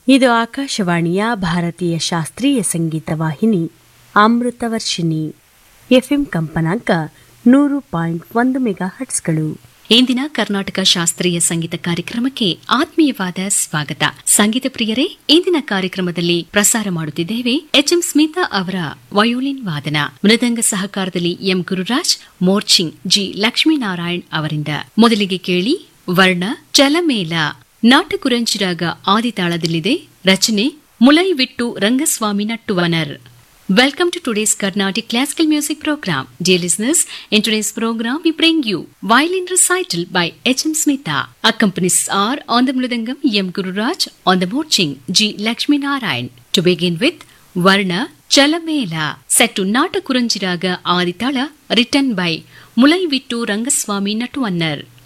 ಇದು ಆಕಾಶವಾಣಿಯ ಭಾರತೀಯ ಶಾಸ್ತ್ರೀಯ ಸಂಗೀತ ವಾಹಿನಿ ಅಮೃತವರ್ಷಿಣಿ ಎಫ್ಎಂ ಕಂಪನಾಂಕ ನೂರು ಪಾಯಿಂಟ್ ಒಂದು ಮೆಗಾ ಹಟ್ಸ್ಗಳು ಇಂದಿನ ಕರ್ನಾಟಕ ಶಾಸ್ತ್ರೀಯ ಸಂಗೀತ ಕಾರ್ಯಕ್ರಮಕ್ಕೆ ಆತ್ಮೀಯವಾದ ಸ್ವಾಗತ ಸಂಗೀತ ಪ್ರಿಯರೇ ಇಂದಿನ ಕಾರ್ಯಕ್ರಮದಲ್ಲಿ ಪ್ರಸಾರ ಮಾಡುತ್ತಿದ್ದೇವೆ ಎಚ್ಎಂ ಸ್ಮಿತಾ ಅವರ ವಯೋಲಿನ್ ವಾದನ ಮೃದಂಗ ಸಹಕಾರದಲ್ಲಿ ಎಂ ಗುರುರಾಜ್ ಮೋರ್ಚಿಂಗ್ ಜಿ ಲಕ್ಷ್ಮೀನಾರಾಯಣ್ ಅವರಿಂದ ಮೊದಲಿಗೆ ಕೇಳಿ ವರ್ಣ ಚಲಮೇಲ ನಾಟಕುರಂಚಿರಾಗ ಆದಿತಾಳದಲ್ಲಿದೆ ರಚನೆ ಮುಲೈವಿಟ್ಟು Rangaswamy ನಟ್ಟುವನರ್ Welcome to today's Carnatic Classical Music Program. Dear listeners, in today's program we bring you Violin Recital by H.M. Smita. Accompanies are on the Mridangam M. Gururaj, on the Morching G. Lakshmi Narayan. To begin with, Varna Chalamela, set to Nata Kuranjiraga Aditala, written by Mulai Vittu Rangaswamy Natuvannar.